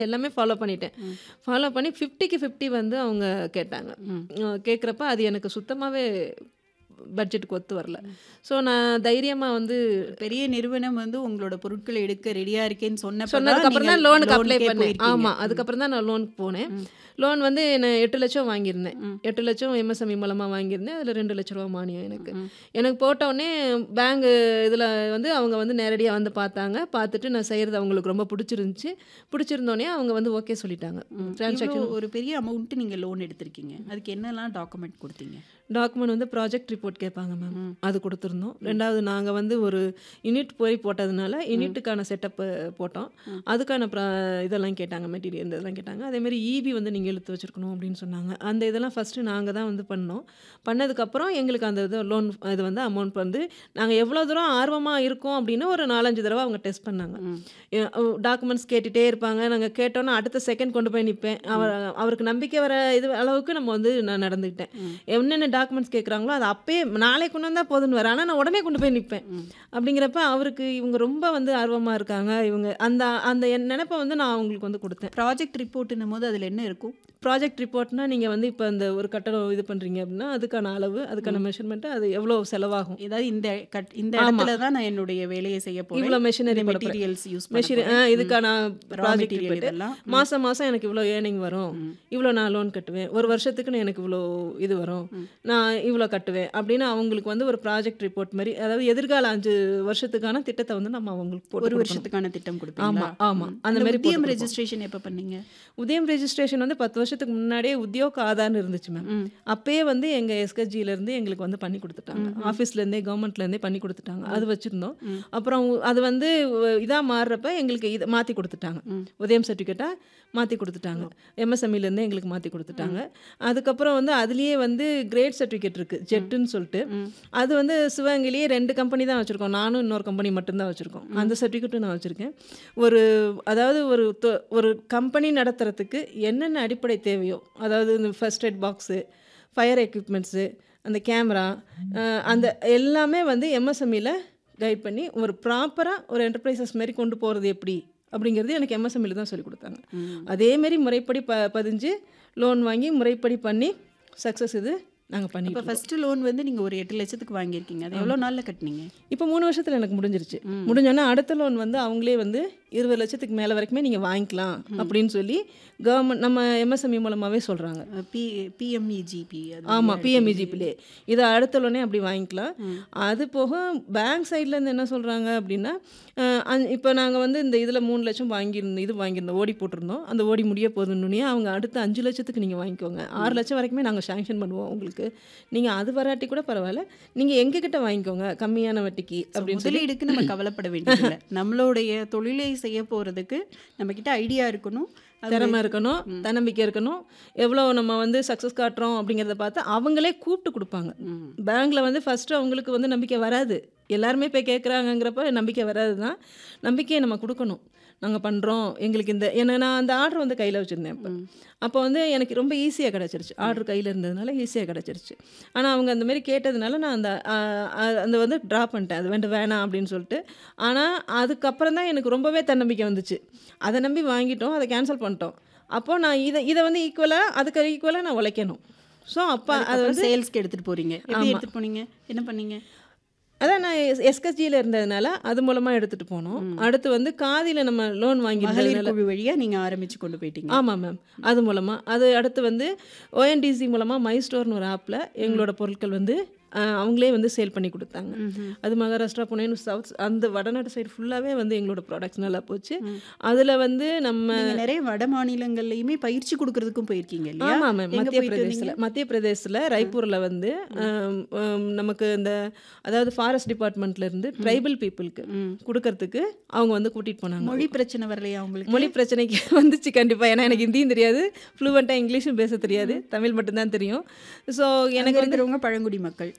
எல்லாமே ஃபாலோ பண்ணிட்டேன். ம். ஃபாலோ பண்ணி 50க்கு 50 வந்து அவங்க கேட்டாங்க. ம். அ கேட்குறப்ப அது எனக்கு சுத்தமாவே பட்ஜெட்டுக்கு ஒத்து வரல. ஸோ நான் தைரியமா வந்து பெரிய நிறுவனம் வந்து உங்களோட பொருட்கள எடுக்க ரெடியா இருக்கேன்னு சொன்னப்ப சொன்னதுக்கு தான் அப்புறம் நீங்க தான் லோனுக்கு அப்ளை லோனுக்கே பண்ணேன். போயிருக்கீங்க. ஆமா. ம். அதுக்கப்புறம் தான் நான் லோனுக்கு போனேன். ம். லோன் வந்து நான் 8,00,000 வாங்கியிருந்தேன். ம். 8,00,000 எம்எஸ்எம்இ மூலமா வாங்கியிருந்தேன். அதில ரூ. 2,00,000 மானியம் எனக்கு. ம். எனக்கு போட்ட உடனே பேங்க் இதில வந்து அவங்க வந்து நேரடியா வந்து பார்த்தாங்க. பார்த்துட்டு நான் செய்றது அவங்களுக்கு ரொம்ப புடிச்சிருந்துச்சு. புடிச்சிருந்தோனே அவங்க வந்து ஓகே சொல்லிட்டாங்க. ம். இவ்ளோ டிரான்சாக்ஷன் ஒரு பெரிய அமௌண்ட் நீங்க லோன் எடுத்திருக்கீங்க. அதுக்கு என்னலாம் டாக்குமெண்ட் குடுத்தீங்க? டாக்குமெண்ட் வந்து ப்ராஜெக்ட் ரிப்போர்ட் கேட்பாங்க மேம். ம். அது குடுத்துருந்தோம். 2வது நாங்க வந்து ஒரு யூனிட் போய் போட்டதுனால, ம். யூனிட்டுக்கான செட்டப் போட்டோம். ம். அதுக்கான ப்ரா இதெல்லாம் கேட்டாங்க. மெட்டீரியல் இந்த இதெல்லாம் கேட்டாங்க. அதேமாரி ஈபி வந்து நீங்க இழுத்து வச்சிருக்கணும் அப்படின்னு சொன்னாங்க. அந்த இதெல்லாம் ஃபர்ஸ்ட்டு நாங்க தான் வந்து பண்ணோம். பண்ணதுக்கப்புறம் எங்களுக்கு அந்த இது லோன் இது வந்து அமௌண்ட் வந்து நாங்க எவ்வளோ தூரம் ஆர்வமா இருக்கோம் அப்படின்னு ஒரு 4, 5 தடவ அவங்க டெஸ்ட் பண்ணாங்க. ம். எ ஒ டாக்குமெண்ட்ஸ் கேட்டுட்டே இருப்பாங்க. நாங்க கேட்டோன்னே அடுத்த செகண்ட் கொண்டு போய் நிப்பேன். அவர் அவருக்கு நம்பிக்கை வர இது அளவுக்கு நம்ம வந்து நான் நடந்துக்கிட்டேன். ம். என்னென்ன டாக்குமெண்ட்ஸ் கேட்குறாங்களோ அது அப்பயே நாளைக்கு கொண்டு வந்தா போதுன்னுவாரு. ஆனா நான் உடனே கொண்டு போய் நிப்பேன். ம். அப்படிங்கிறப்ப அவருக்கு இவங்க ரொம்ப வந்து ஆர்வமா இருக்காங்க. இவங்க அந்த அந்த என் நெனப்ப வந்து நான் அவங்களுக்கு வந்து குடுத்தேன். ப்ராஜெக்ட் ரிப்போர்ட்ன்னும்போது அதுல என்ன இருக்கும்? ப்ராஜெக்ட் ரிப்போர்ட்னா நீங்க வந்து இப்ப இந்த ஒரு கட்டடம் இது பண்றீங்க அப்படின்னா, அதுக்கான அளவு, அதுக்கான ம். மெஷர்மென்ட் அது எவ்வளோ செலவாகும். ஏதாவது இந்த கட் இந்த ஆமா. இடத்துல தான் நான் என்னுடைய வேலைய செய்ய போறேன். இவ்வளோ இந்த மெஷினரி போட போறேன். மெட்டீரியல்ஸ் யூஸ் பண்ண மெஷினரி ஆ போறேன். ம். இதுக்கான ரா ப்ராஜெக்ட் மெட்டீரியல் ரிப்போர்ட் இதெல்லாம். ம். மாசம் மாசம் எனக்கு இவ்வளோ ஏர்னிங் வரும். ம். இவ்வளோ நான் லோன் கட்டுவேன். ஒரு வருஷத்துக்கு எனக்கு இவ்வளோ இது வரும். ம். நான் இவ்வளோ கட்டுவேன். அப்படின்னு அவங்களுக்கு வந்து ஒரு ப்ராஜெக்ட் ரிப்போர்ட் மாரி அதாவது எதிர்கால 5 வருஷத்துக்கான திட்டத்த வந்து நம்ம அவங்களுக்கு போட்டு ஒரு குடுக்கணும். வருஷத்துக்கான திட்டம் ஆமா, குடுப்பீங்களா? ஆமா. ம். அந்த அந்த மாரி போட்டு உத்தியம் குடுப்போம். ரெஜிஸ்ட்ரேஷன் எப்ப பண்ணீங்க? உதயம் ரெஜிஸ்ட்ரேஷன் வந்து 10 வருஷத்துக்கு முன்னாடியே உத்யோக் ஆதார்னு இருந்துச்சு மேம். ம். அப்பயே வந்து எங்க எஸ்கஜில இருந்து எங்களுக்கு வந்து பண்ணி குடுத்துட்டாங்க. ம்ஹ்ம். ஆஃபீஸ்லேருந்தே கவர்மெண்ட்லேருந்தே பண்ணி குடுத்துட்டாங்க. ம். அது வச்சிருந்தோம். ம். அப்புறம் உ- அது வந்து உ- இதா மாறுறப்ப எங்களுக்கு இத மாத்தி குடுத்துட்டாங்க. ம். உதயம் சர்டிஃபிகேட்டா மாத்தி குடுத்துட்டாங்க. ஓ. எம்எஸ்எம்இலேருந்தே எங்களுக்கு மாத்தி ம். குடுத்துட்டாங்க. அதுக்கப்புறம் வந்து அதுலயே வந்து கிரேட் சர்டிஃபிகேட் இருக்கு. ம். ஜெட்டுன்னு சொல்லிட்டு. ம். அது வந்து சிவகங்கையிலேயே 2 கம்பெனி தான் வச்சிருக்கோம். நானும் இன்னொரு கம்பெனி மட்டும் தான் வச்சிருக்கோம். ம். அந்த சர்டிஃபிகேட்டும் நான் வச்சிருக்கேன். ஒரு அதாவது ஒரு தொ ஒரு கம்பெனி நடத்துறதுக்கு என்னென்ன அடிப்படை தேவையோ, அதாவது இந்த first aid box, fire equipments, அந்த கேமரா, அ அந்த எல்லாமே வந்து எம்எஸ்எம்இல கைட் பண்ணி ஒரு ப்ராப்பரா ஒரு என்டர்பிரைசஸ் மாரி கொண்டு போறது எப்படி? அப்படிங்கிறது எனக்கு எம்எஸ்எம்இல தான் சொல்லிக் குடுத்தாங்க. ம். அதேமாரி முறைப்படி ப பதிஞ்சு லோன் வாங்கி முறைப்படி பண்ணி சக்ஸஸ் இது நாங்க அப்ப பண்ணிட்டு இருக்கோம். ஃபர்ஸ்ட் லோன் வந்து நீங்க ஒரு 8 லட்சத்துக்கு வாங்கியிருக்கீங்க. அது ஆமா. எவ்வளோ நாள்ல கட்டுனீங்க? இப்போ 3 வருஷத்துல எனக்கு முடிஞ்சிருச்சு. ம். முடிஞ்சோனே அடுத்த லோன் வந்து அவங்களே வந்து 20 லட்சத்துக்கு மேல வரைக்குமே நீங்க வாங்கிக்கலாம் ம். அப்படின்னு சொல்லி கவர்மெண்ட் நம்ம எம்எஸ்எம்இ மூலமாவே சொல்றாங்க. அ பி பிஎம்இஜிபி அது ஆமா. வழியா எடுத்தீங்க. பிஎம்இஜிபிலே. இத அடுத்த லோனே அப்படி வாங்கிக்கலாம். ம். அது போக பேங்க் சைட்ல இருந்து என்ன சொல்றாங்க அப்படின்னா, அ அந் இப்போ நாங்க வந்து இந்த இதுல 3 லட்சம் வாங்கியிருந்தோம் இது வாங்கியிருந்தோம். ஓடி போட்டிருந்தோம். அந்த ஓடி முடிய போதுன்னோனே அவங்க அடுத்த 5 லட்சத்துக்கு நீங்க வாங்கிக்கோங்க. 6 ம். லட்சம் வரைக்குமே நாங்க சாங்ஷன் பண்ணுவோம் உங்களுக்கு. நீங்க அது வராட்டி கூட பரவாயில்ல. நீங்க எங்ககிட்ட வாங்கிக்கோங்க கம்மியான வட்டிக்கு ஸோ அப்படின்னு சொல்லி முதலீடுக்கு நம்ம கவலைப்பட வேண்டியதில்ல. நம்மளுடைய தொழிலை செய்ய போறதுக்கு நம்மகிட்ட ஐடியா இருக்கணும். அது திறமை இருக்கணும். ம். தன்னம்பிக்கை இருக்கணும். எவ்வளோ நம்ம வந்து சக்ஸஸ் காட்டுறோம் அப்படிங்கிறத பார்த்து அவங்களே கூப்பிட்டு குடுப்பாங்க. ம். பேங்க்ல வந்து ஃபர்ஸ்ட்டு அவங்களுக்கு வந்து நம்பிக்கை வராது. எல்லாருமே போய் கேட்குறாங்கங்கிறப்ப நம்பிக்கை வராது தான். நம்பிக்கையை நம்ம குடுக்கணும். நாங்க பண்றோம். எங்களுக்கு இந்த ஏன்னா நான் அந்த ஆர்டர் வந்து கையில வச்சிருந்தேன் அப்ப. ம். அப்போ வந்து எனக்கு ரொம்ப ஈஸியா கிடைச்சிருச்சு. ம். ஆர்டர் கையில இருந்ததுனால ஈஸியா கிடைச்சிருச்சு. ஆனா அவங்க அந்த மாரி கேட்டதுனால நான் அந்த அ அ அந்த வந்து ட்ராப் பண்ணிட்டேன். அது வேண்ட வேணாம் அப்படின்னு சொல்லிட்டு. ஆனா அதுக்கப்புறம் தான் எனக்கு ரொம்பவே தன்னம்பிக்கை வந்துச்சு. அத நம்பி வாங்கிட்டோம். அத கேன்சல் பண்ணிட்டோம். அப்போ நான் இத இத வந்து ஈக்குவலா அதுக்கு ஈக்குவலா நான் உழைக்கணும். ஸோ அப்ப அது அதுக்கப்புறம் வந்து சேல்ஸ்க்கு எடுத்துட்டு போறீங்க. எப்படி ஆமா. எடுத்துட்டு போனீங்க? என்ன பண்ணீங்க? அதான் நான் எஸ் எஸ்கஸ்ஜியில் இருந்ததுனால அது மூலமா எடுத்துட்டு போனோம். ம். அடுத்து வந்து காதில நம்ம லோன் மகளிர் வாங்கியிருந்ததுனால குழு வழியா நீங்க ஆரம்பிச்சு கொண்டு போயிட்டீங்க. ஆமா மேம். அது மூலமா. அது அடுத்து வந்து ஓஎன்டிசி மூலமா மை ஸ்டோர்னு ஒரு ஆப்ல ம். எங்களோட பொருட்கள் வந்து அ அவங்களே வந்து சேல் பண்ணி குடுத்தாங்க. ம்ஹ்ம். அது மகாராஷ்டிரா, புனேன்னு சவுத் அந்த வடநாட்டு சைடு ஃபுல்லாவே வந்து எங்களோட ப்ராடக்ட்ஸ் நல்லா போச்சு. ம். அதுல வந்து நம்ம நீங்க நிறைய வட மாநிலங்கள்லயுமே பயிற்சி குடுக்கறதுக்கும் போயிருக்கீங்க இல்லையா? ஆமா மேம். எங்க மத்திய போயிட்டு பிரதேசல வந்தீங்க? மத்திய பிரதேசல ரைப்பூர்ல வந்து ம். அம், அம், நமக்கு இந்த அதாவது ஃபாரஸ்ட் டிபார்ட்மெண்ட்ல இருந்து ம். ட்ரைபல் பீப்புளுக்கு ம். குடுக்கறதுக்கு அவங்க வந்து கூட்டிட்டு போனாங்க. மொழி பிரச்சனை வரலையா உங்களுக்கு? மொழி பிரச்சனைக்கு வந்துச்சு கண்டிப்பா. ஏன்னா எனக்கு ஹிந்தியும் தெரியாது. ஃப்ளூவெண்ட்டா இங்கிலீஷும் பேச தெரியாது. ம். தமிழ் மட்டும் தான் தெரியும். ஸோ அங்க எனக்கு வந்து இருக்கிறவங்க பழங்குடி மக்கள்.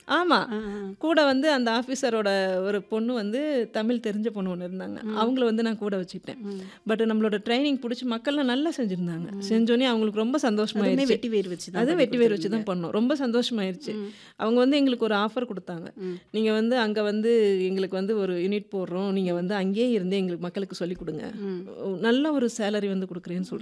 ஆமாம் ஆ, ஆ. கூட வந்து அந்த ஆஃபீஸரோட ஒரு பொண்ணு வந்து தமிழ் தெரிஞ்ச பொண்ணு ஒன்று இருந்தாங்க அவங்கள வந்து நான் கூட வச்சுக்கிட்டேன் பட் நம்மளோட ட்ரைனிங் பிடிச்சி மக்கள்லாம் நல்லா செஞ்சுருந்தாங்க செஞ்சோன்னே அவங்களுக்கு ரொம்ப அதுவுமே சந்தோஷமாயிருச்சு வெட்டி வேர் வச்சு தான் அது பண்ணி வெட்டி வேர் வச்சு கொடுத்துருக்கீங்க. தான் பண்ணோம் ரொம்ப சந்தோஷமாயிருச்சு அவங்க வந்து எங்களுக்கு ஒரு ஆஃபர் கொடுத்தாங்க ம். நீங்கள் வந்து அங்கே வந்து எங்களுக்கு வந்து ஒரு யூனிட் போடுறோம் நீங்கள் வந்து அங்கேயே இருந்து எங்களுக்கு மக்களுக்கு சொல்லிக் கொடுங்க ம். நல்ல ஒரு சேலரி வந்து கொடுக்குறேன்னு சொல்கிறாங்க